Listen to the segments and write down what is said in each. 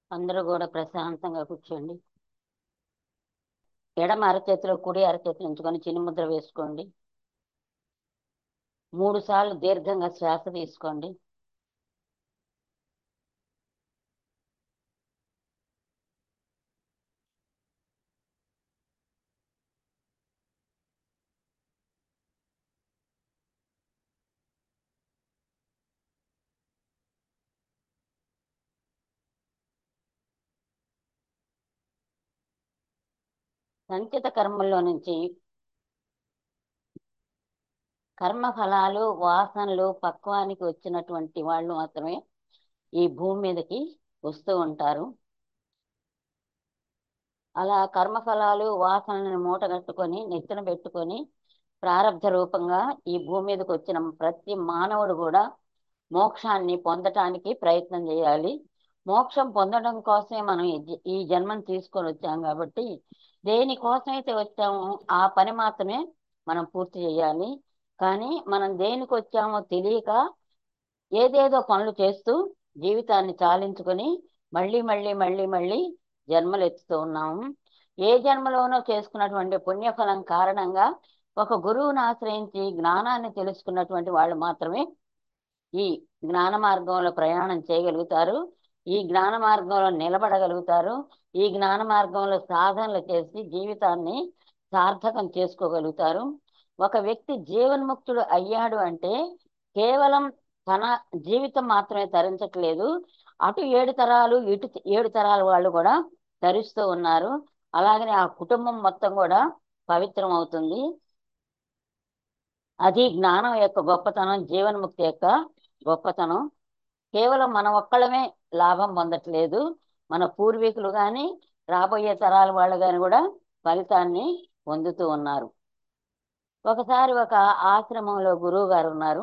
అందరూ కూడా ప్రశాంతంగా కూర్చోండి ఎడమ అరచేతిలో కుడి అరచేతిలో ఉంచుకొని చిన్న ముద్ర వేసుకోండి మూడు సార్లు దీర్ఘంగా శ్వాస తీసుకోండి సంచిత కర్మల్లో నుంచి కర్మ ఫలాలు వాసనలు పక్వానికి వచ్చినటువంటి వాళ్ళు మాత్రమే ఈ భూమి మీదకి వస్తూ ఉంటారు అలా కర్మఫలాలు వాసనలను మూటగట్టుకొని నెత్తిన పెట్టుకొని ప్రారంధ రూపంగా ఈ భూమి మీదకి వచ్చిన ప్రతి మానవుడు కూడా మోక్షాన్ని పొందటానికి ప్రయత్నం చేయాలి మోక్షం పొందడం కోసమే మనం ఈ జ- ఈ జన్మను తీసుకొని వచ్చాం కాబట్టి దేనికోసమైతే వచ్చామో ఆ పని మాత్రమే మనం పూర్తి చేయాలి కానీ మనం దేనికి వచ్చామో తెలియక ఏదేదో పనులు చేస్తూ జీవితాన్ని చాలించుకొని మళ్ళీ మళ్ళీ మళ్ళీ మళ్ళీ జన్మలు ఎత్తుతూ ఉన్నాము ఏ జన్మలోనో చేసుకున్నటువంటి పుణ్యఫలం కారణంగా ఒక గురువుని ఆశ్రయించి జ్ఞానాన్ని తెలుసుకున్నటువంటి వాళ్ళు మాత్రమే ఈ జ్ఞాన మార్గంలో ప్రయాణం చేయగలుగుతారు ఈ జ్ఞాన మార్గంలో నిలబడగలుగుతారు ఈ జ్ఞాన మార్గంలో సాధనలు చేసి జీవితాన్ని సార్థకం చేసుకోగలుగుతారు ఒక వ్యక్తి జీవన్ముక్తుడు అయ్యాడు అంటే కేవలం తన జీవితం మాత్రమే తరించట్లేదు అటు ఏడు తరాలు ఇటు ఏడు తరాల వాళ్ళు కూడా తరిస్తూ ఉన్నారు అలాగనే ఆ కుటుంబం మొత్తం కూడా పవిత్రం అవుతుంది అది జ్ఞానం యొక్క గొప్పతనం జీవన్ముక్తి యొక్క గొప్పతనం కేవలం మన ఒక్కళ్ళమే లాభం పొందట్లేదు మన పూర్వీకులు కానీ రాబోయే తరాల వాళ్ళు కానీ కూడా ఫలితాన్ని పొందుతూ ఉన్నారు ఒకసారి ఒక ఆశ్రమంలో గురువు గారు ఉన్నారు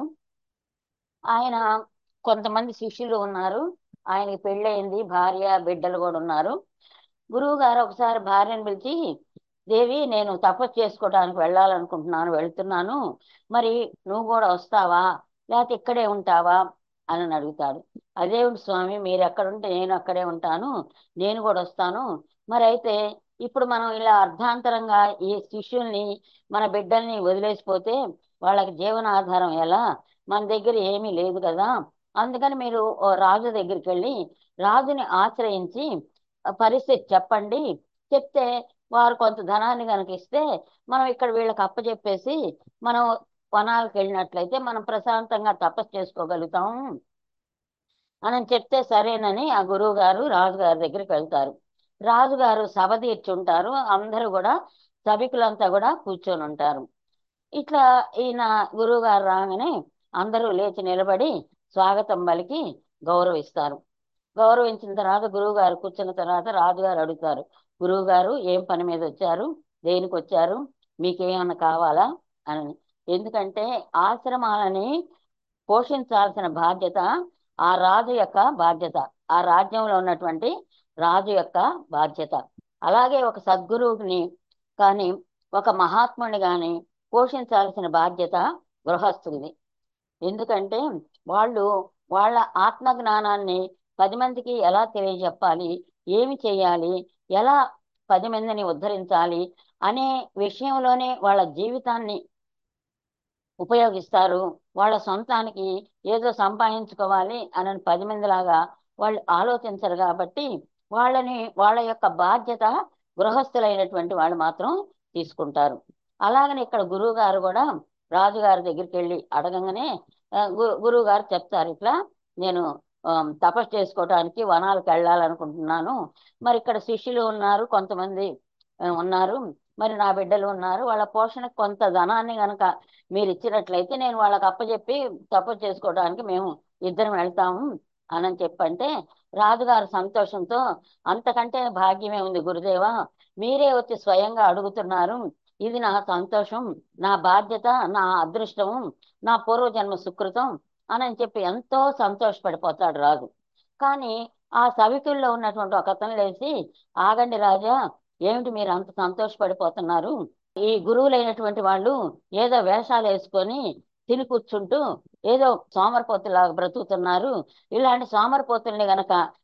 ఆయన కొంతమంది శిష్యులు ఉన్నారు ఆయనకి పెళ్ళయింది భార్య బిడ్డలు కూడా ఉన్నారు గురువు గారు ఒకసారి భార్యను పిలిచి దేవి నేను తపస్సు చేసుకోవడానికి వెళ్ళాలనుకుంటున్నాను వెళ్తున్నాను మరి నువ్వు కూడా వస్తావా లేకపోతే ఇక్కడే ఉంటావా అని అడుగుతాడు అదేమిటి స్వామి మీరు ఎక్కడుంటే నేను అక్కడే ఉంటాను నేను కూడా వస్తాను మరి అయితే ఇప్పుడు మనం ఇలా అర్ధాంతరంగా ఈ శిష్యుల్ని మన బిడ్డల్ని వదిలేసిపోతే వాళ్ళకి జీవనాధారం ఎలా మన దగ్గర ఏమీ లేదు కదా అందుకని మీరు ఓ రాజు దగ్గరికి వెళ్ళి రాజుని ఆశ్రయించి ఆ పరిస్థితి చెప్పండి చెప్తే వారు కొంత ధనాన్ని కనుక ఇస్తే మనం ఇక్కడ వీళ్ళకి అప్పచెప్పేసి మనం వనాలకు వెళ్ళినట్లయితే మనం ప్రశాంతంగా తపస్సు చేసుకోగలుగుతాం అని చెప్తే సరేనని ఆ గురువు గారు రాజుగారి దగ్గరికి వెళ్తారు రాజుగారు సభ తీర్చుంటారు అందరూ కూడా సభికులంతా కూడా కూర్చొని ఉంటారు ఇట్లా ఈయన గురువు గారు రాగానే అందరూ లేచి నిలబడి స్వాగతం పలికి గౌరవిస్తారు గౌరవించిన తర్వాత గురువు గారు కూర్చున్న తర్వాత రాజుగారు అడుగుతారు గురువు గారు ఏం పని మీద వచ్చారు దేనికి వచ్చారు మీకేమన్నా కావాలా అని ఎందుకంటే ఆశ్రమాలని పోషించాల్సిన బాధ్యత ఆ రాజు యొక్క బాధ్యత ఆ రాజ్యంలో ఉన్నటువంటి రాజు యొక్క బాధ్యత అలాగే ఒక సద్గురువుని కానీ ఒక మహాత్ముని కానీ పోషించాల్సిన బాధ్యత గృహస్థుది ఎందుకంటే వాళ్ళు వాళ్ళ ఆత్మ జ్ఞానాన్ని పది మందికి ఎలా తెలియజెప్పాలి ఏమి చేయాలి ఎలా పది మందిని ఉద్ధరించాలి అనే విషయంలోనే వాళ్ళ జీవితాన్ని ఉపయోగిస్తారు వాళ్ళ సొంతానికి ఏదో సంపాదించుకోవాలి అని పది మందిలాగా వాళ్ళు ఆలోచించరు కాబట్టి వాళ్ళని వాళ్ళ యొక్క బాధ్యత గృహస్థులైనటువంటి వాళ్ళు మాత్రం తీసుకుంటారు అలాగని ఇక్కడ గురువు గారు కూడా రాజుగారి దగ్గరికి వెళ్ళి అడగంగానే ఆ, గు- గురువు గారు చెప్తారు ఇట్లా నేను ఆమ్, తపస్సు చేసుకోవటానికి వనాలకు వెళ్ళాలనుకుంటున్నాను మరి ఇక్కడ శిష్యులు ఉన్నారు కొంతమంది ఆ, ఉన్నారు మరి నా బిడ్డలు ఉన్నారు వాళ్ళ పోషణకు కొంత ధనాన్ని గనక మీరు ఇచ్చినట్లయితే నేను వాళ్ళకి అప్పచెప్పి తపస్సు చేసుకోవడానికి మేము ఇద్దరం వెళ్తాము అని చెప్పంటే రాజుగారు సంతోషంతో అంతకంటే భాగ్యమే ఉంది గురుదేవా మీరే వచ్చి స్వయంగా అడుగుతున్నారు ఇది నా సంతోషం నా బాధ్యత నా అదృష్టము నా పూర్వజన్మ సుకృతం అని చెప్పి ఎంతో సంతోషపడిపోతాడు రాజు కానీ ఆ సవికుల్లో ఉన్నటువంటి ఒక అతను లేచి ఆగండి రాజా ఏమిటి మీరు అంత సంతోషపడిపోతున్నారు ఈ గురువులైనటువంటి వాళ్ళు ఏదో వేషాలు వేసుకొని తిని కూర్చుంటూ ఏదో సోమరపోతులాగా బ్రతుకుతున్నారు ఇలాంటి సోమరపోతుల్ని గనక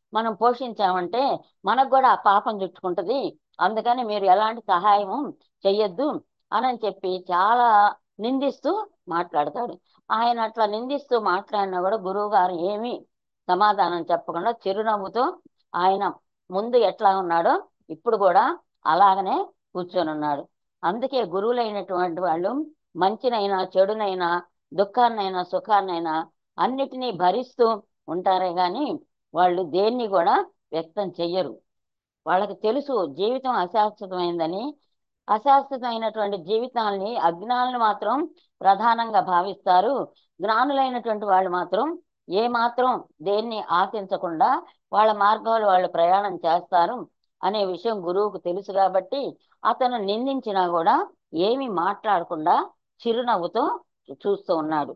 మనం పోషించామంటే మనకు కూడా ఆ పాపం చుట్టుకుంటది అందుకని మీరు ఎలాంటి సహాయం చెయ్యొద్దు అని చెప్పి చాలా నిందిస్తూ మాట్లాడతాడు ఆయన అట్లా నిందిస్తూ మాట్లాడినా కూడా గురువు గారు ఏమీ సమాధానం చెప్పకుండా చిరునవ్వుతో ఆయన ముందు ఎట్లా ఉన్నాడో ఇప్పుడు కూడా అలాగనే కూర్చొని ఉన్నాడు అందుకే గురువులైనటువంటి వాళ్ళు మంచినైనా చెడునైనా దుఃఖాన్నైనా సుఖాన్నైనా అన్నిటినీ భరిస్తూ ఉంటారే గాని వాళ్ళు దేన్ని కూడా వ్యక్తం చెయ్యరు వాళ్ళకి తెలుసు జీవితం అశాశ్వతమైందని అశాశ్వతమైనటువంటి జీవితాల్ని అజ్ఞానులు మాత్రం ప్రధానంగా భావిస్తారు జ్ఞానులైనటువంటి వాళ్ళు మాత్రం ఏ మాత్రం దేన్ని ఆశించకుండా వాళ్ళ మార్గాలు వాళ్ళు ప్రయాణం చేస్తారు అనే విషయం గురువుకు తెలుసు కాబట్టి అతను నిందించినా కూడా ఏమి మాట్లాడకుండా చిరునవ్వుతో చూస్తూ ఉన్నాడు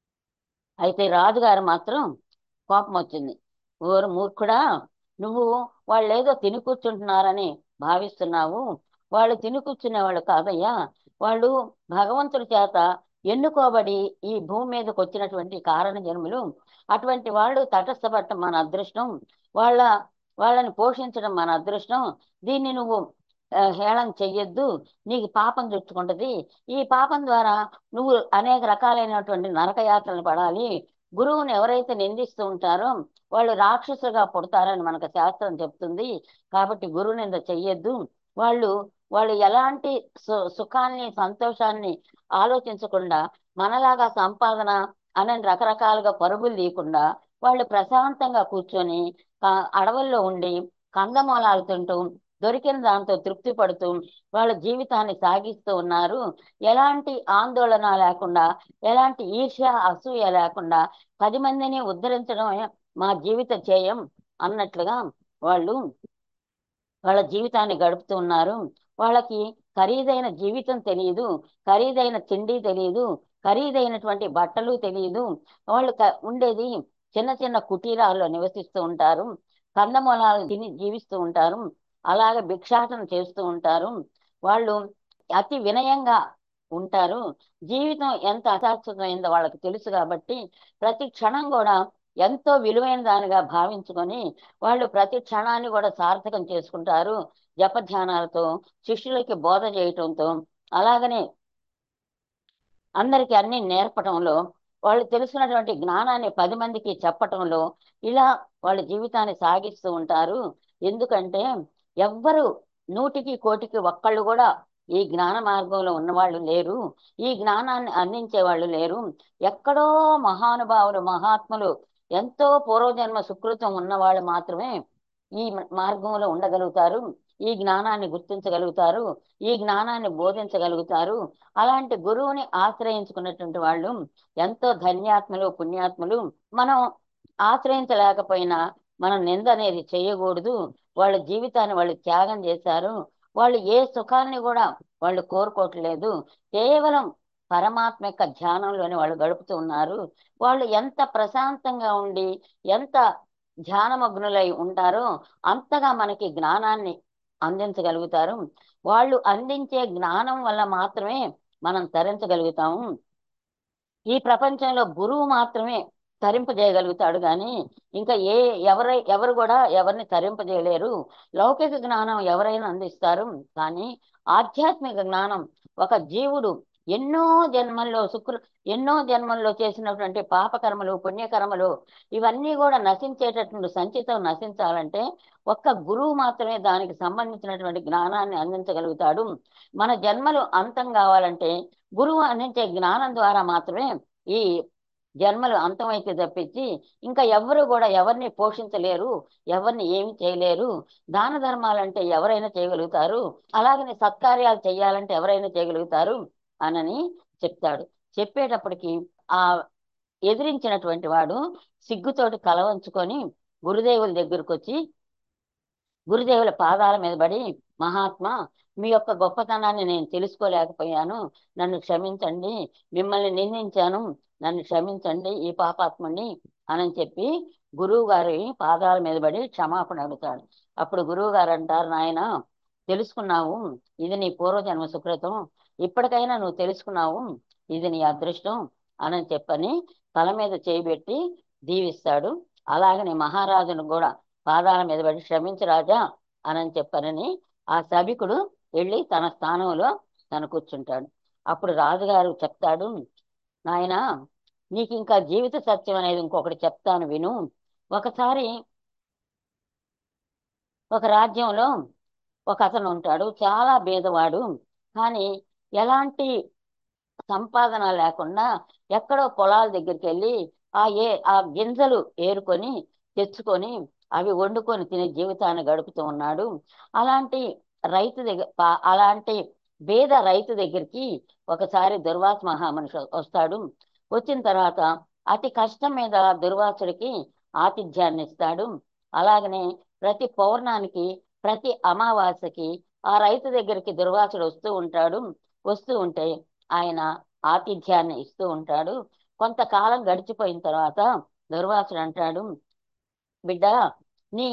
అయితే రాజుగారు మాత్రం కోపం వచ్చింది ఓరు మూర్ఖుడా నువ్వు వాళ్ళు ఏదో తిని కూర్చుంటున్నారని భావిస్తున్నావు వాళ్ళు తిని కూర్చునే వాళ్ళు కాదయ్యా వాళ్ళు భగవంతుడి చేత ఎన్నుకోబడి ఈ భూమి మీదకి వచ్చినటువంటి కారణ జన్ములు అటువంటి వాళ్ళు తటస్థపడటం మన అదృష్టం వాళ్ళ వాళ్ళని పోషించడం మన అదృష్టం దీన్ని నువ్వు ఆ, హేళన చెయ్యొద్దు నీకు పాపం చుట్టుకుంటది ఈ పాపం ద్వారా నువ్వు అనేక రకాలైనటువంటి నరకయాత్రలు పడాలి గురువుని ఎవరైతే నిందిస్తూ ఉంటారో వాళ్ళు రాక్షసులుగా పుడతారని మనకు శాస్త్రం చెప్తుంది కాబట్టి గురువు నింద చెయ్యొద్దు వాళ్ళు వాళ్ళు ఎలాంటి సు సుఖాన్ని సంతోషాన్ని ఆలోచించకుండా మనలాగా సంపాదన అనే రకరకాలుగా పరుగులు తీయకుండా వాళ్ళు ప్రశాంతంగా కూర్చొని ఆ, అడవుల్లో ఉండి కందమూలాలు తింటూ దొరికిన దాంతో తృప్తి పడుతూ వాళ్ళ జీవితాన్ని సాగిస్తూ ఉన్నారు ఎలాంటి ఆందోళన లేకుండా ఎలాంటి ఈర్ష్య అసూయ లేకుండా పది మందిని ఉద్ధరించడమే మా జీవిత ధ్యేయం అన్నట్లుగా వాళ్ళు వాళ్ళ జీవితాన్ని గడుపుతూ ఉన్నారు వాళ్ళకి ఖరీదైన జీవితం తెలియదు ఖరీదైన తిండి తెలియదు ఖరీదైనటువంటి బట్టలు తెలియదు వాళ్ళు క- ఉండేది చిన్న చిన్న కుటీరాల్లో నివసిస్తూ ఉంటారు కందమూలాలు తిని జీవిస్తూ ఉంటారు అలాగే భిక్షాటన చేస్తూ ఉంటారు వాళ్ళు అతి వినయంగా ఉంటారు జీవితం ఎంత అశాశ్వతమైందో వాళ్ళకి తెలుసు కాబట్టి ప్రతి క్షణం కూడా ఎంతో విలువైన దానిగా భావించుకొని వాళ్ళు ప్రతి క్షణాన్ని కూడా సార్థకం చేసుకుంటారు జపధ్యానాలతో శిష్యులకి బోధ చేయటంతో అలాగనే అందరికి అన్ని నేర్పటంలో వాళ్ళు తెలుసున్నటువంటి జ్ఞానాన్ని పది మందికి చెప్పటంలో ఇలా వాళ్ళ జీవితాన్ని సాగిస్తూ ఉంటారు ఎందుకంటే ఎవ్వరు నూటికి కోటికి ఒక్కళ్ళు కూడా ఈ జ్ఞాన మార్గంలో ఉన్నవాళ్ళు లేరు ఈ జ్ఞానాన్ని అందించే వాళ్ళు లేరు ఎక్కడో మహానుభావులు మహాత్ములు ఎంతో పూర్వజన్మ సుకృతం ఉన్నవాళ్ళు మాత్రమే ఈ మార్గంలో ఉండగలుగుతారు ఈ జ్ఞానాన్ని గుర్తించగలుగుతారు ఈ జ్ఞానాన్ని బోధించగలుగుతారు అలాంటి గురువుని ఆశ్రయించుకున్నటువంటి వాళ్ళు ఎంతో ధన్యాత్ములు పుణ్యాత్ములు మనం ఆశ్రయించలేకపోయినా మనం నింద అనేది చేయకూడదు వాళ్ళ జీవితాన్ని వాళ్ళు త్యాగం చేశారు వాళ్ళు ఏ సుఖాన్ని కూడా వాళ్ళు కోరుకోవట్లేదు కేవలం పరమాత్మ యొక్క ధ్యానంలోనే వాళ్ళు గడుపుతూ ఉన్నారు వాళ్ళు ఎంత ప్రశాంతంగా ఉండి ఎంత ధ్యానమగ్నులై ఉంటారో అంతగా మనకి జ్ఞానాన్ని అందించగలుగుతారు వాళ్ళు అందించే జ్ఞానం వల్ల మాత్రమే మనం తరించగలుగుతాము ఈ ప్రపంచంలో గురువు మాత్రమే తరింపజేయగలుగుతాడు కానీ ఇంకా ఏ ఎవరై ఎవరు కూడా ఎవరిని తరింపజేయలేరు లౌకిక జ్ఞానం ఎవరైనా అందిస్తారు కానీ ఆధ్యాత్మిక జ్ఞానం ఒక జీవుడు ఎన్నో జన్మల్లో శుక్ర ఎన్నో జన్మల్లో చేసినటువంటి పాపకర్మలు పుణ్యకర్మలు ఇవన్నీ కూడా నశించేటటువంటి సంచితం నశించాలంటే ఒక్క గురువు మాత్రమే దానికి సంబంధించినటువంటి జ్ఞానాన్ని అందించగలుగుతాడు మన జన్మలు అంతం కావాలంటే గురువు అందించే జ్ఞానం ద్వారా మాత్రమే ఈ జన్మలు అంతమైతే తప్పించి ఇంకా ఎవరు కూడా ఎవరిని పోషించలేరు ఎవరిని ఏమి చేయలేరు దాన ధర్మాలంటే ఎవరైనా చేయగలుగుతారు అలాగనే సత్కార్యాలు చేయాలంటే ఎవరైనా చేయగలుగుతారు అనని చెప్తాడు చెప్పేటప్పటికి ఆ ఎదిరించినటువంటి వాడు సిగ్గుతోటి కలవంచుకొని గురుదేవుల దగ్గరకు వచ్చి గురుదేవుల పాదాల మీద పడి మహాత్మా మీ యొక్క గొప్పతనాన్ని నేను తెలుసుకోలేకపోయాను నన్ను క్షమించండి మిమ్మల్ని నిందించాను నన్ను క్షమించండి ఈ పాపాత్ముని అని చెప్పి గురువు గారి పాదాల మీద పడి క్షమాపణ అడుగుతాడు అప్పుడు గురువు గారు అంటారు నాయన తెలుసుకున్నావు ఇది నీ పూర్వజన్మ సుకృతం ఇప్పటికైనా నువ్వు తెలుసుకున్నావు ఇది నీ అదృష్టం అని చెప్పని తల మీద చేయబెట్టి దీవిస్తాడు అలాగనే మహారాజును కూడా పాదాల మీద పడి క్షమించు రాజా అని చెప్పారని ఆ సభికుడు వెళ్ళి తన స్థానంలో తను కూర్చుంటాడు అప్పుడు రాజుగారు చెప్తాడు నాయన నీకు ఇంకా జీవిత సత్యం అనేది ఇంకొకటి చెప్తాను విను ఒకసారి ఒక రాజ్యంలో ఒక అతను ఉంటాడు చాలా బీదవాడు కానీ ఎలాంటి సంపాదన లేకుండా ఎక్కడో పొలాల దగ్గరికి వెళ్ళి ఆ ఏ ఆ గింజలు ఏరుకొని తెచ్చుకొని అవి వండుకొని తినే జీవితాన్ని గడుపుతూ ఉన్నాడు అలాంటి రైతు దగ్గర పా- అలాంటి బీద రైతు దగ్గరికి ఒకసారి దుర్వాస మహామనిషి వస్తాడు వచ్చిన తర్వాత అతి కష్టం మీద దుర్వాసుడికి ఆతిథ్యాన్ని ఇస్తాడు అలాగనే ప్రతి పౌర్ణానికి ప్రతి అమావాస్యకి ఆ రైతు దగ్గరికి దుర్వాసుడు వస్తూ ఉంటాడు వస్తూ ఉంటే ఆయన ఆతిథ్యాన్ని ఇస్తూ ఉంటాడు కొంతకాలం గడిచిపోయిన తర్వాత దుర్వాసుడు అంటాడు బిడ్డ నీ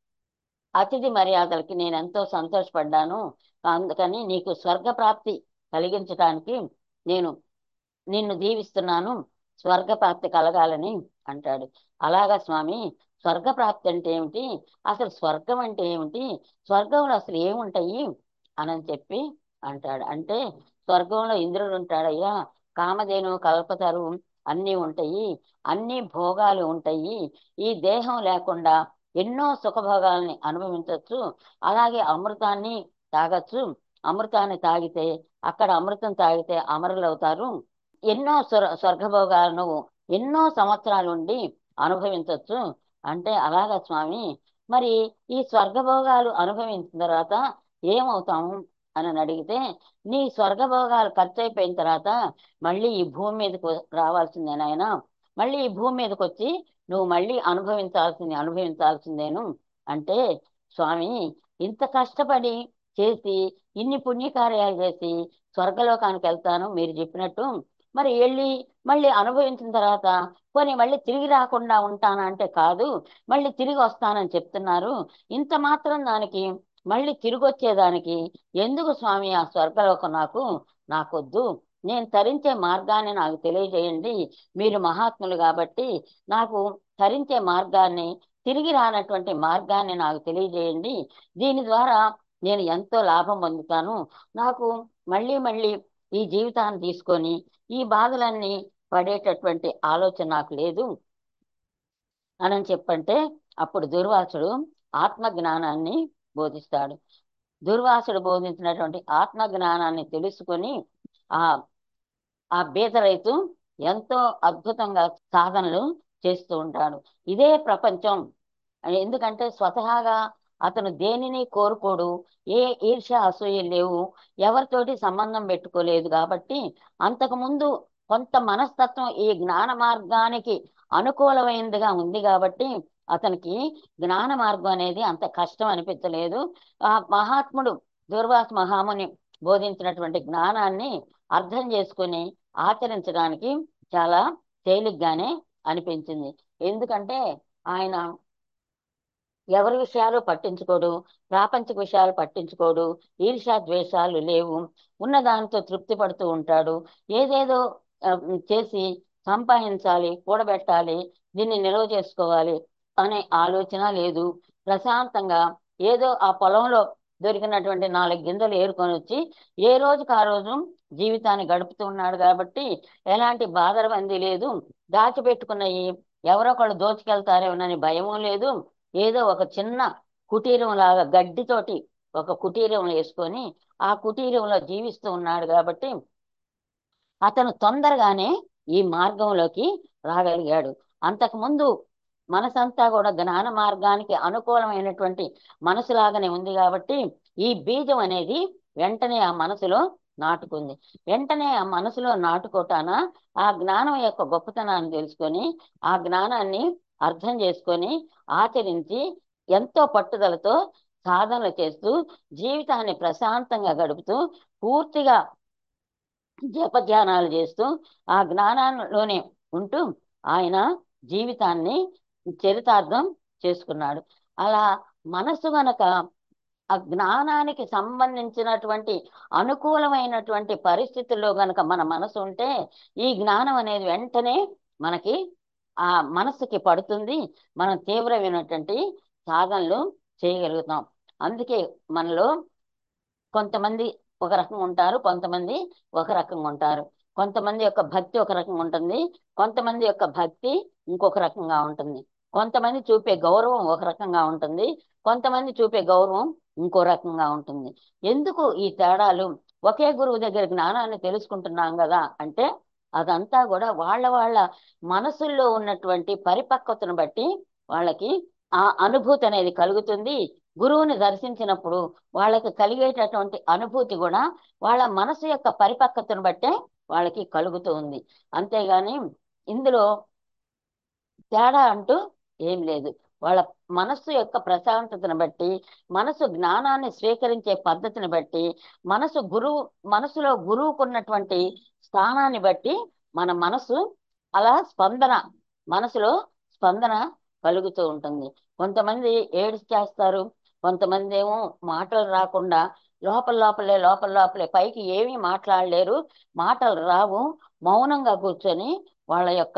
అతిథి మర్యాదలకి నేను ఎంతో సంతోషపడ్డాను అందుకని నీకు స్వర్గ ప్రాప్తి కలిగించడానికి నేను నిన్ను దీవిస్తున్నాను స్వర్గ ప్రాప్తి కలగాలని అంటాడు అలాగా స్వామి స్వర్గ ప్రాప్తి అంటే ఏమిటి అసలు స్వర్గం అంటే ఏమిటి స్వర్గంలో అసలు ఏముంటాయి అని చెప్పి అంటాడు అంటే స్వర్గంలో ఇంద్రుడు ఉంటాడయ్యా కామధేను కల్పతరు అన్నీ ఉంటాయి అన్ని భోగాలు ఉంటాయి ఈ దేహం లేకుండా ఎన్నో సుఖభోగాల్ని అనుభవించవచ్చు అలాగే అమృతాన్ని తాగొచ్చు అమృతాన్ని తాగితే అక్కడ అమృతం తాగితే అమరులు అవుతారు ఎన్నో స్వర్ స్వర్గభోగాలను ఎన్నో సంవత్సరాలు ఉండి అనుభవించవచ్చు అంటే అలాగా స్వామి మరి ఈ స్వర్గభోగాలు అనుభవించిన తర్వాత ఏమవుతాము అని అడిగితే నీ స్వర్గభోగాలు ఖర్చు అయిపోయిన తర్వాత మళ్ళీ ఈ భూమి మీదకి రావాల్సిందే నాయన మళ్ళీ ఈ భూమి మీదకి వచ్చి నువ్వు మళ్ళీ అనుభవించాల్సింది అనుభవించాల్సిందేను అంటే స్వామి ఇంత కష్టపడి చేసి ఇన్ని పుణ్యకార్యాలు చేసి స్వర్గలోకానికి వెళ్తాను మీరు చెప్పినట్టు మరి వెళ్ళి మళ్ళీ అనుభవించిన తర్వాత పోనీ మళ్ళీ తిరిగి రాకుండా ఉంటానా అంటే కాదు మళ్ళీ తిరిగి వస్తానని చెప్తున్నారు ఇంత మాత్రం దానికి మళ్ళీ తిరిగి వచ్చేదానికి ఎందుకు స్వామి ఆ స్వర్గలోకం నాకు నాకొద్దు నేను తరించే మార్గాన్ని నాకు తెలియజేయండి మీరు మహాత్ములు కాబట్టి నాకు తరించే మార్గాన్ని తిరిగి రానటువంటి మార్గాన్ని నాకు తెలియజేయండి దీని ద్వారా నేను ఎంతో లాభం పొందుతాను నాకు మళ్ళీ మళ్ళీ ఈ జీవితాన్ని తీసుకొని ఈ బాధలన్నీ పడేటటువంటి ఆలోచన నాకు లేదు అని చెప్పంటే అప్పుడు దుర్వాసుడు ఆత్మ జ్ఞానాన్ని బోధిస్తాడు దుర్వాసుడు బోధించినటువంటి ఆత్మ జ్ఞానాన్ని తెలుసుకొని ఆ ఆ బీద రైతు ఎంతో అద్భుతంగా సాధనలు చేస్తూ ఉంటాడు ఇదే ప్రపంచం ఎందుకంటే స్వతహాగా అతను దేనిని కోరుకోడు ఏ ఈర్ష అసూయ లేవు ఎవరితోటి సంబంధం పెట్టుకోలేదు కాబట్టి అంతకుముందు కొంత మనస్తత్వం ఈ జ్ఞాన మార్గానికి అనుకూలమైనదిగా ఉంది కాబట్టి అతనికి జ్ఞాన మార్గం అనేది అంత కష్టం అనిపించలేదు ఆ మహాత్ముడు దుర్వాస మహాముని బోధించినటువంటి జ్ఞానాన్ని అర్థం చేసుకుని ఆచరించడానికి చాలా తేలిగ్గానే అనిపించింది ఎందుకంటే ఆయన ఎవరి విషయాలు పట్టించుకోడు ప్రాపంచిక విషయాలు పట్టించుకోడు ఈర్షా ద్వేషాలు లేవు ఉన్న దానితో తృప్తి పడుతూ ఉంటాడు ఏదేదో ఆ, చేసి సంపాదించాలి కూడబెట్టాలి దీన్ని నిల్వ చేసుకోవాలి అనే ఆలోచన లేదు ప్రశాంతంగా ఏదో ఆ పొలంలో దొరికినటువంటి నాలుగు గింజలు ఏరుకొని వచ్చి ఏ రోజుకి ఆ రోజు జీవితాన్ని గడుపుతూ ఉన్నాడు కాబట్టి ఎలాంటి బాధరబంది లేదు దాచిపెట్టుకున్నవి ఎవరో ఒకళ్ళు దోచుకెళ్తారేమోనని భయము లేదు ఏదో ఒక చిన్న కుటీరం లాగా గడ్డితోటి ఒక కుటీరం వేసుకొని ఆ కుటీరంలో జీవిస్తూ ఉన్నాడు కాబట్టి అతను తొందరగానే ఈ మార్గంలోకి రాగలిగాడు అంతకుముందు మనసంతా కూడా జ్ఞాన మార్గానికి అనుకూలమైనటువంటి మనసులాగానే ఉంది కాబట్టి ఈ బీజం అనేది వెంటనే ఆ మనసులో నాటుకుంది వెంటనే ఆ మనసులో నాటుకోటాన ఆ జ్ఞానం యొక్క గొప్పతనాన్ని తెలుసుకొని ఆ జ్ఞానాన్ని అర్థం చేసుకొని ఆచరించి ఎంతో పట్టుదలతో సాధనలు చేస్తూ జీవితాన్ని ప్రశాంతంగా గడుపుతూ పూర్తిగా జపధ్యానాలు చేస్తూ ఆ జ్ఞానంలోనే ఉంటూ ఆయన జీవితాన్ని చరితార్థం చేసుకున్నాడు అలా మనసు గనక ఆ జ్ఞానానికి సంబంధించినటువంటి అనుకూలమైనటువంటి పరిస్థితుల్లో గనక మన మనసు ఉంటే ఈ జ్ఞానం అనేది వెంటనే మనకి ఆ మనసుకి పడుతుంది మనం తీవ్రమైనటువంటి సాధనలు చేయగలుగుతాం అందుకే మనలో కొంతమంది ఒక రకంగా ఉంటారు కొంతమంది ఒక రకంగా ఉంటారు కొంతమంది యొక్క భక్తి ఒక రకంగా ఉంటుంది కొంతమంది యొక్క భక్తి ఇంకొక రకంగా ఉంటుంది కొంతమంది చూపే గౌరవం ఒక రకంగా ఉంటుంది కొంతమంది చూపే గౌరవం ఇంకో రకంగా ఉంటుంది ఎందుకు ఈ తేడాలు ఒకే గురువు దగ్గర జ్ఞానాన్ని తెలుసుకుంటున్నాం కదా అంటే అదంతా కూడా వాళ్ళ వాళ్ళ మనసుల్లో ఉన్నటువంటి పరిపక్వతను బట్టి వాళ్ళకి ఆ అనుభూతి అనేది కలుగుతుంది గురువుని దర్శించినప్పుడు వాళ్ళకి కలిగేటటువంటి అనుభూతి కూడా వాళ్ళ మనసు యొక్క పరిపక్వతను బట్టే వాళ్ళకి కలుగుతూ ఉంది అంతేగాని ఇందులో తేడా అంటూ ఏం లేదు వాళ్ళ మనస్సు యొక్క ప్రశాంతతను బట్టి మనసు జ్ఞానాన్ని స్వీకరించే పద్ధతిని బట్టి మనసు గురువు మనసులో గురువుకున్నటువంటి స్థానాన్ని బట్టి మన మనసు అలా స్పందన మనసులో స్పందన కలుగుతూ ఉంటుంది కొంతమంది ఏడ్స్ చేస్తారు కొంతమంది ఏమో మాటలు రాకుండా లోపల లోపలే లోపల లోపలే పైకి ఏమీ మాట్లాడలేరు మాటలు రావు మౌనంగా కూర్చొని వాళ్ళ యొక్క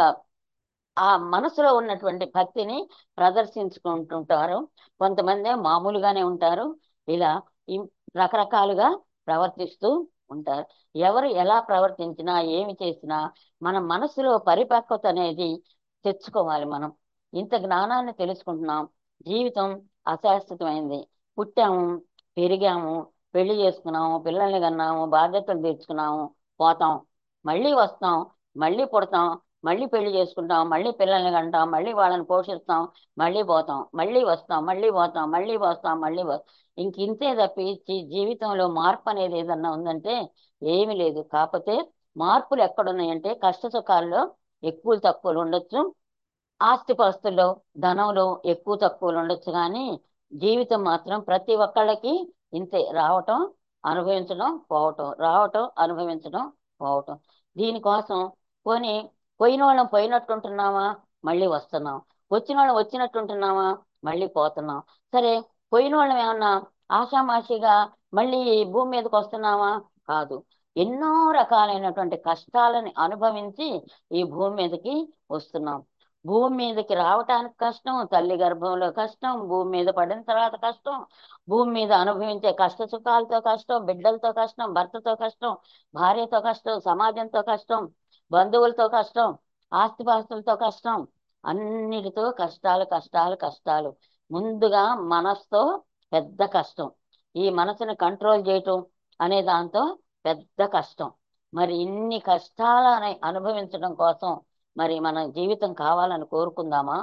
ఆ మనసులో ఉన్నటువంటి భక్తిని ప్రదర్శించుకుంటుంటారు కొంతమంది మామూలుగానే ఉంటారు ఇలా ఇం- రకరకాలుగా ప్రవర్తిస్తూ ఉంటారు ఎవరు ఎలా ప్రవర్తించినా ఏమి చేసినా మన మనసులో పరిపక్వత అనేది తెచ్చుకోవాలి మనం ఇంత జ్ఞానాన్ని తెలుసుకుంటున్నాం జీవితం అశాశ్వతమైంది పుట్టాము పెరిగాము పెళ్లి చేసుకున్నాము పిల్లల్ని కన్నాము బాధ్యతలు తీర్చుకున్నాము పోతాం మళ్ళీ వస్తాం మళ్ళీ పుడతాం మళ్ళీ పెళ్లి చేసుకుంటాం మళ్ళీ పిల్లల్ని కంటాం మళ్ళీ వాళ్ళని పోషిస్తాం మళ్ళీ పోతాం మళ్ళీ వస్తాం మళ్ళీ పోతాం మళ్ళీ వస్తాం మళ్ళీ వస్తాం ఇంక ఇంతే తప్పించి జీవితంలో మార్పు అనేది ఏదన్నా ఉందంటే ఏమీ లేదు కాకపోతే మార్పులు ఎక్కడున్నాయంటే కష్ట సుఖాల్లో ఎక్కువ తక్కువలు ఉండొచ్చు ఆస్తిపాస్తుల్లో ధనంలో ఎక్కువ తక్కువలు ఉండొచ్చు కానీ జీవితం మాత్రం ప్రతి ఒక్కళ్ళకి ఇంతే రావటం అనుభవించడం పోవటం రావటం అనుభవించడం పోవటం దీనికోసం పోనీ పోయిన వాళ్ళం పోయినట్టుంటున్నామా మళ్ళీ వస్తున్నాం వచ్చిన వాళ్ళం వచ్చినట్టుంటున్నామా మళ్ళీ పోతున్నాం సరే పోయిన వాళ్ళం ఏమన్నా ఆషామాషిగా మళ్ళీ ఈ భూమి మీదకి వస్తున్నామా కాదు ఎన్నో రకాలైనటువంటి కష్టాలని అనుభవించి ఈ భూమి మీదకి వస్తున్నాం భూమి మీదకి రావటానికి కష్టం తల్లి గర్భంలో కష్టం భూమి మీద పడిన తర్వాత కష్టం భూమి మీద అనుభవించే కష్ట సుఖాలతో కష్టం బిడ్డలతో కష్టం భర్తతో కష్టం భార్యతో కష్టం సమాజంతో కష్టం బంధువులతో కష్టం ఆస్తిపాస్తులతో కష్టం అన్నిటితో కష్టాలు కష్టాలు కష్టాలు ముందుగా మనసుతో పెద్ద కష్టం ఈ మనసుని కంట్రోల్ చేయటం అనే దాంతో పెద్ద కష్టం మరి ఇన్ని కష్టాలని అనుభవించడం కోసం మరి మన జీవితం కావాలని కోరుకుందామా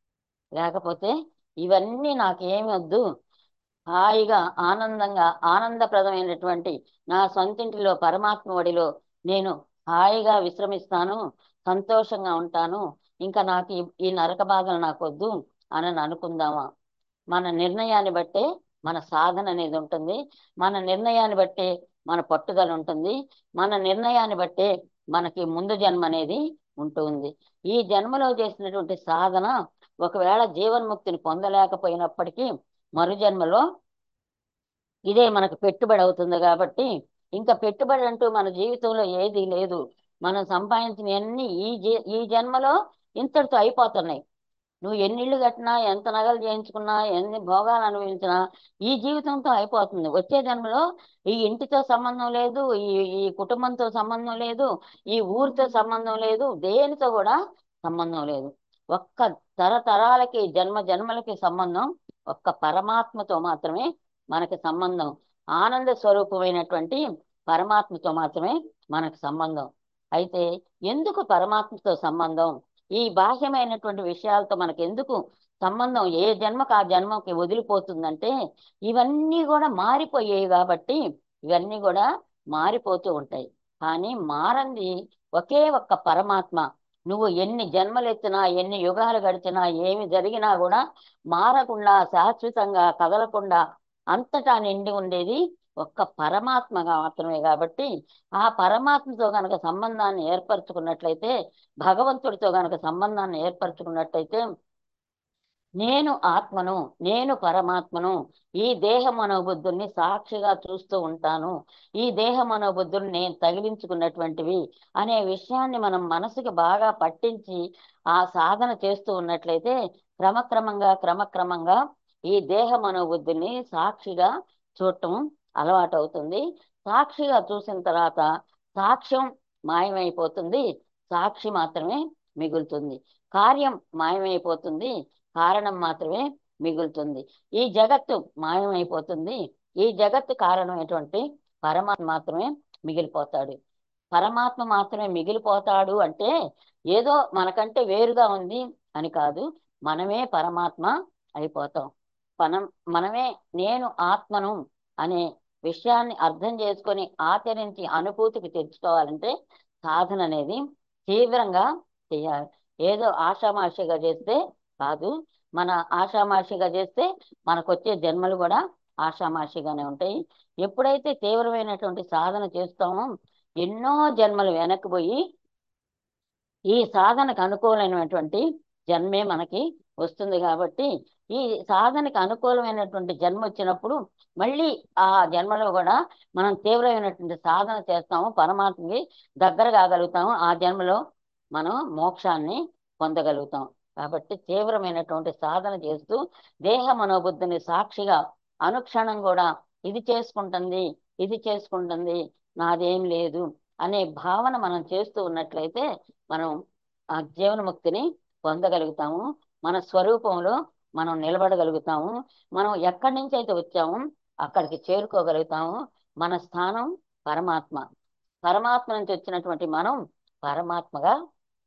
లేకపోతే ఇవన్నీ నాకేమి వద్దు హాయిగా ఆనందంగా ఆనందప్రదమైనటువంటి నా సొంతింటిలో పరమాత్మ ఒడిలో నేను హాయిగా విశ్రమిస్తాను సంతోషంగా ఉంటాను ఇంకా నాకు ఈ- ఈ నరక బాధలు నాకు వద్దు అని అనుకుందామా మన నిర్ణయాన్ని బట్టే మన సాధన అనేది ఉంటుంది మన నిర్ణయాన్ని బట్టే మన పట్టుదల ఉంటుంది మన నిర్ణయాన్ని బట్టే మనకి ముందు జన్మ అనేది ఉంటుంది ఈ జన్మలో చేసినటువంటి సాధన ఒకవేళ జీవన్ముక్తిని పొందలేకపోయినప్పటికీ మరు జన్మలో ఇదే మనకు పెట్టుబడి అవుతుంది కాబట్టి ఇంకా పెట్టుబడి అంటూ మన జీవితంలో ఏది లేదు మనం సంపాదించిన అన్ని ఈ జీ- ఈ జన్మలో ఇంతటితో అయిపోతున్నాయి నువ్వు ఎన్ని ఇళ్ళు కట్టినా ఎంత నగలు చేయించుకున్నా ఎన్ని భోగాలు అనుభవించినా ఈ జీవితంతో అయిపోతుంది వచ్చే జన్మలో ఈ ఇంటితో సంబంధం లేదు ఈ ఈ కుటుంబంతో సంబంధం లేదు ఈ ఊరితో సంబంధం లేదు దేనితో కూడా సంబంధం లేదు ఒక్క తరతరాలకి జన్మ జన్మలకి సంబంధం ఒక్క పరమాత్మతో మాత్రమే మనకి సంబంధం ఆనంద స్వరూపమైనటువంటి పరమాత్మతో మాత్రమే మనకు సంబంధం అయితే ఎందుకు పరమాత్మతో సంబంధం ఈ బాహ్యమైనటువంటి విషయాలతో మనకు ఎందుకు సంబంధం ఏ జన్మకు ఆ జన్మకి వదిలిపోతుందంటే ఇవన్నీ కూడా మారిపోయాయి కాబట్టి ఇవన్నీ కూడా మారిపోతూ ఉంటాయి కానీ మారంది ఒకే ఒక్క పరమాత్మ నువ్వు ఎన్ని జన్మలెత్తినా ఎన్ని యుగాలు గడిచినా ఏమి జరిగినా కూడా మారకుండా శాశ్వతంగా కదలకుండా అంతటా నిండి ఉండేది ఒక్క పరమాత్మగా మాత్రమే కాబట్టి ఆ పరమాత్మతో గనక సంబంధాన్ని ఏర్పరచుకున్నట్లయితే భగవంతుడితో గనక సంబంధాన్ని ఏర్పరచుకున్నట్లయితే నేను ఆత్మను నేను పరమాత్మను ఈ దేహ మనోబుద్ధుల్ని సాక్షిగా చూస్తూ ఉంటాను ఈ దేహ మనోబుద్ధులు నేను తగిలించుకున్నటువంటివి అనే విషయాన్ని మనం మనసుకి బాగా పట్టించి ఆ సాధన చేస్తూ ఉన్నట్లయితే క్రమక్రమంగా క్రమక్రమంగా ఈ దేహ మనోబుద్ధిని సాక్షిగా చూడటం అలవాటు అవుతుంది సాక్షిగా చూసిన తర్వాత సాక్ష్యం మాయమైపోతుంది సాక్షి మాత్రమే మిగులుతుంది కార్యం మాయమైపోతుంది కారణం మాత్రమే మిగులుతుంది ఈ జగత్తు మాయమైపోతుంది ఈ జగత్తు కారణమైనటువంటి పరమాత్మ మాత్రమే మిగిలిపోతాడు పరమాత్మ మాత్రమే మిగిలిపోతాడు అంటే ఏదో మనకంటే వేరుగా ఉంది అని కాదు మనమే పరమాత్మ అయిపోతాం మనం మనమే నేను ఆత్మను అనే విషయాన్ని అర్థం చేసుకొని ఆచరించి అనుభూతికి తెచ్చుకోవాలంటే సాధన అనేది తీవ్రంగా చేయాలి ఏదో ఆషామాషిగా చేస్తే కాదు మన ఆషామాషిగా చేస్తే మనకు వచ్చే జన్మలు కూడా ఆషామాషిగానే ఉంటాయి ఎప్పుడైతే తీవ్రమైనటువంటి సాధన చేస్తామో ఎన్నో జన్మలు వెనక్కి పోయి ఈ సాధనకు అనుకూలమైనటువంటి జన్మే మనకి వస్తుంది కాబట్టి ఈ సాధనకు అనుకూలమైనటువంటి జన్మ వచ్చినప్పుడు మళ్ళీ ఆ జన్మలో కూడా మనం తీవ్రమైనటువంటి సాధన చేస్తాము పరమాత్మకి దగ్గర కాగలుగుతాము ఆ జన్మలో మనం మోక్షాన్ని పొందగలుగుతాం కాబట్టి తీవ్రమైనటువంటి సాధన చేస్తూ దేహ మనోబుద్ధిని సాక్షిగా అనుక్షణం కూడా ఇది చేసుకుంటుంది ఇది చేసుకుంటుంది నాదేం లేదు అనే భావన మనం చేస్తూ ఉన్నట్లయితే మనం ఆ జీవనముక్తిని పొందగలుగుతాము మన స్వరూపంలో మనం నిలబడగలుగుతాము మనం ఎక్కడి నుంచి అయితే వచ్చామో అక్కడికి చేరుకోగలుగుతాము మన స్థానం పరమాత్మ పరమాత్మ నుంచి వచ్చినటువంటి మనం పరమాత్మగా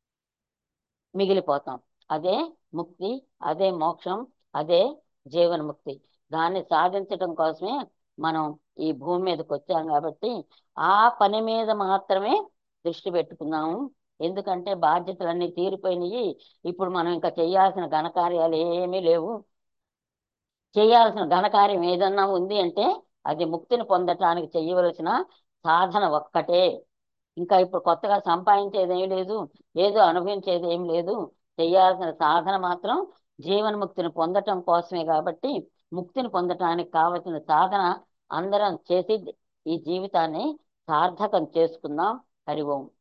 మిగిలిపోతాం అదే ముక్తి అదే మోక్షం అదే జీవన్ముక్తి దాన్ని సాధించడం కోసమే మనం ఈ భూమి మీదకి వచ్చాం కాబట్టి ఆ పని మీద మాత్రమే దృష్టి పెట్టుకున్నాము ఎందుకంటే బాధ్యతలన్నీ తీరిపోయినాయి ఇప్పుడు మనం ఇంకా చేయాల్సిన ఘనకార్యాలు ఏమీ లేవు చేయాల్సిన ఘనకార్యం ఏదన్నా ఉంది అంటే అది ముక్తిని పొందటానికి చేయవలసిన సాధన ఒక్కటే ఇంకా ఇప్పుడు కొత్తగా సంపాదించేది ఏం లేదు ఏదో అనుభవించేది ఏం లేదు చేయాల్సిన సాధన మాత్రం జీవన్ముక్తిని పొందటం కోసమే కాబట్టి ముక్తిని పొందటానికి కావలసిన సాధన అందరం చేసి ఈ జీవితాన్ని సార్థకం చేసుకుందాం హరి ఓం